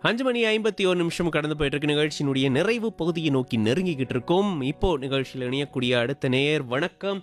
அஞ்சு மணி ஐம்பத்தி ஒரு நிமிஷம் கடந்து போயிட்டு இருக்கு நிகழ்ச்சியினுடைய நிறைவு பகுதியை நோக்கி நெருங்கிக்கிட்டு இருக்கோம் இப்போ நிகழ்ச்சியில் இணையக்கூடிய அடுத்த நேர் வணக்கம்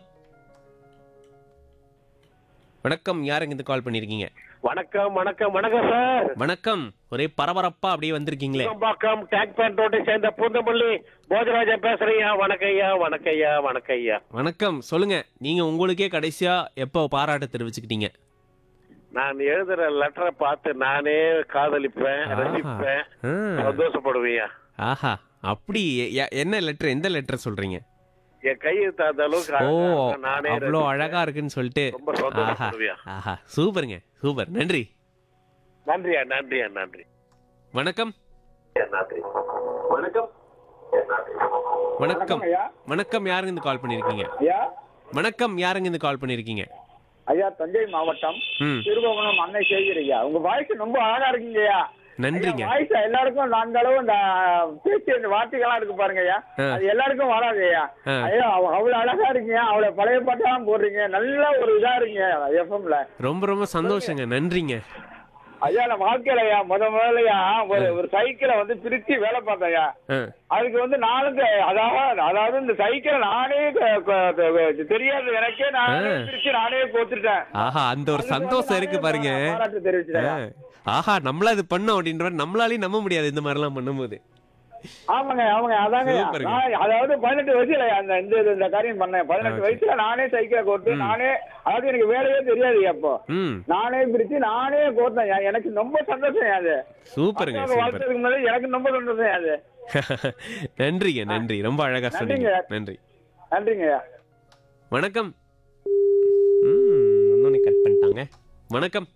வணக்கம் யாருங்க இந்த கால் பண்ணிருக்கீங்க வணக்கம் வணக்கம் வணக்கம் சார் வணக்கம் ஒரே பரபரப்பா அப்படியே வந்திருக்கீங்களே பாக்கம் டேங்க் பேண்ட் ரோட்டை சேர்ந்த பூந்தமல்லி போஜராஜன் பேசுறீங்க வணக்கய்யா வணக்கய்யா வணக்கய்யா வணக்கம் சொல்லுங்க நீங்க உங்களுக்கே கடைசியா எப்போ பாராட்டு தெரிவிச்சுக்கிட்டீங்க நான் எழுதுற லெட்டரை பார்த்து நானே காதலிப்பேன் ஆஹா. ரசிப்பேன் ஆ, சந்தோஷப்படுவேன் ஆஹா அப்படி எ- என்ன லெட்டர் எந்த லெட்டர் சொல்றீங்க என் கையெழுத்து அந்த அளவுக்கு ஓ அழகா இருக்கும். நானே அவ்வளோ ரசிப்பேன். அழகா இருக்குன்னு சொல்லிட்டு ரொம்ப ஆஹா சந்தோஷப்படுவியா ஆஹா சூப்பருங்க சூப்பர் நன்றி நன்றியா நன்றியா நன்றி வணக்கம் நன்றி வணக்கம் வணக்கம் ஐயா வணக்கம் யாருங்க இந்த கால் பண்ணிருக்கீங்க ஐயா வணக்கம் யாருங்க இந்த கால் பண்ணிருக்கீங்க ஐயா தஞ்சை மாவட்டம் ம் திருபுவனம் அன்னை செய்கிறீங்க ஐயா உங்க வாய்ஸ் ரொம்ப அழகா இருக்குங்க ஐயா நன்றிங்க வாய்ஸ் எல்லாருக்கும் அந்த அளவு இந்த பேச்சு இந்த வார்த்தைகள்லாம் இருக்கு பாருங்க ஐயா ஆ. அது எல்லாருக்கும் வராது ஐயா ஆ. ஐயா அவ- அவ்வளவு அழகா இருக்கீங்க அவ்வளவு பழைய பாட்டெல்லாம் போடுறீங்க நல்ல ஒரு இதா இருக்கீங்க எஃப்எம்ல ரொம்ப ரொம்ப சந்தோஷங்க நன்றிங்க ஐயா நான் வாழ்க்கையில ஐயா முத முதல்லையா ஒரு ஒரு சைக்கிளை வந்து பிரிச்சு வேலை பார்த்தேன் ஐயா ஆ, அதுக்கு வந்து நானும் க- அதாவது அதாவது இந்த சைக்கிள் நானே க- க- க- தெரியாது எனக்கே நானே ஆ. பிரிச்சு நானே போத்துட்டேன் ஆஹா அந்த ஒரு சந்தோஷம் இருக்கு பாருங்க பாராட்டு ஆ, தெரிவிச்சிட்டேன் ஆஹா நம்மள அது பண்ணோம் அப்படின்ற மாதிரி நம்மளாலையும் நம்ப முடியாது இந்த மாதிரிலாம் பண்ணும்போது ஆமாங்க ஆமாங்க அதாங்க சூப்பருங்க. நான் அதாவது பதினெட்டு வயசுல அந்த இந்த இது- இந்த காரியம் பண்ணேன் பதினெட்டு Okay. வயசுல நானே சைக்கிளை கோர்த்து நானே அதாவது எனக்கு வேலையே தெரியாது அப்போ ம் நானே பிரிச்சு நானே கோர்த்தேன் ஐயா. எனக்கு ரொம்ப சந்தோஷம் அது சூப்பருங்க மத்தவங்க சூப்பர் வாழ்த்துறதுக்கு முன்னாடி எனக்கு ரொம்ப சந்தோஷம் அது நன்றிங்க நன்றி ரொம்ப அழகா சொன்னீங்க நன்றிங்க. நன்றி நன்றிங்க ஐயா வணக்கம் ம் இன்னொன்னு கட் பண்ணிட்டாங்க வணக்கம்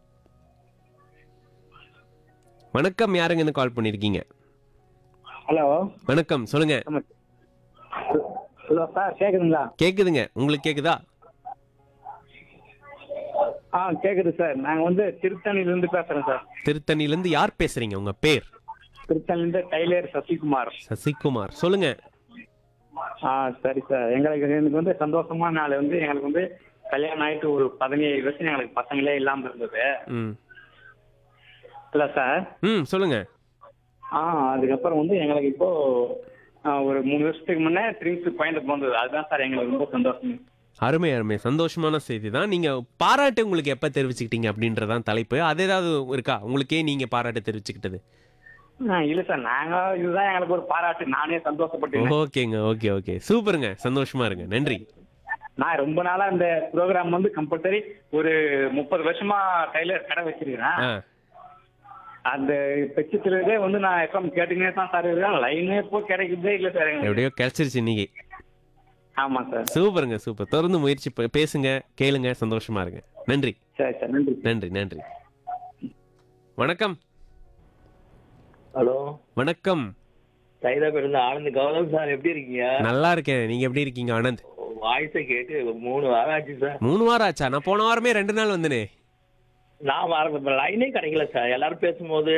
வணக்கம் யாருங்க இந்த கால் பண்ணிருக்கீங்க ஹலோ வணக்கம் சொல்லுங்க ஹலோ சார் கேக்குதுங்களா கேக்குதுங்க உங்களுக்கு கேக்குதா ஆ கேக்குது சார் நாங்க வந்து திருத்தணில இருந்து பேசுறோம் சார் திருத்தணில இருந்து யார் பேசுறீங்க உங்க பேர் திருத்தணில இருந்து டைலர் சசிகுமார் சசிகுமார் சொல்லுங்க ஆ சரி சார் எங்களுக்கு எனக்கு வந்து சந்தோஷமான நாள் வந்து எங்களுக்கு வந்து கல்யாணம் ஆயிட்டு ஒரு பதினேழு வருஷம் எங்களுக்கு பசங்களே இல்லாம இருந்தது ம் இல்ல சார் ம் சொல்லுங்க ஆ அதுக்கப்புறம் வந்து எங்களுக்கு இப்போ ஆ, ஒரு மூணு வருஷத்துக்கு முன்னே ட்ரிங்க்ஸ் பாயிண்ட் பிறந்தது அதுதான் சார் எங்களுக்கு ரொம்ப சந்தோஷம் அருமை அருமை சந்தோஷமான செய்தி தான் நீங்க பாராட்டு உங்களுக்கு எப்ப தெரிவிச்சுக்கிட்டீங்க அப்படின்றதான் தலைப்பு அது ஏதாவது இருக்கா உங்களுக்கே நீங்க பாராட்டு தெரிவிச்சுக்கிட்டது ஆ, இல்ல சார் நாங்க இதுதான் எங்களுக்கு ஒரு பாராட்டு நானே சந்தோஷப்பட்டேன் ஓகேங்க ஓகே ஓகே சூப்பருங்க சந்தோஷமா இருங்க நன்றி நான் ரொம்ப நாளா இந்த ப்ரோக்ராம் வந்து கம்பல்சரி ஒரு முப்பது வருஷமா டைலர் கடை வச்சிருக்கிறேன் ஆ அந்த பட்சத்திலே வந்து நான் எஃப்எம் கேட்டுக்கினே தான் சார் இருக்கேன் லைனே இப்போ கிடைக்குதே இல்ல சார் எங்களுக்கு. எப்படியோ கிடைச்சிருச்சு இன்னைக்கு ஆமா சார் சூப்பருங்க சூப்பர் தொடர்ந்து முயற்சி ப- பேசுங்க கேளுங்க சந்தோஷமா இருங்க நன்றி சரி சார் நன்றி நன்றி நன்றி வணக்கம் ஹலோ வணக்கம் சைதாபேட் இருந்து ஆனந்த் கௌதம் சார் எப்படி இருக்கீங்க நல்லா இருக்கேன் நீங்க எப்படி இருக்கீங்க ஆனந்த் வாய்ஸை கேட்டு மூணு வாரம் ஆச்சு சார் மூணு வாரம் ஆச்சா நான் போன வாரமே ரெண்டு நாள் வந்தனே நான் வர லைனே கிடைக்கல சார் எல்லாரும் பேசும்போது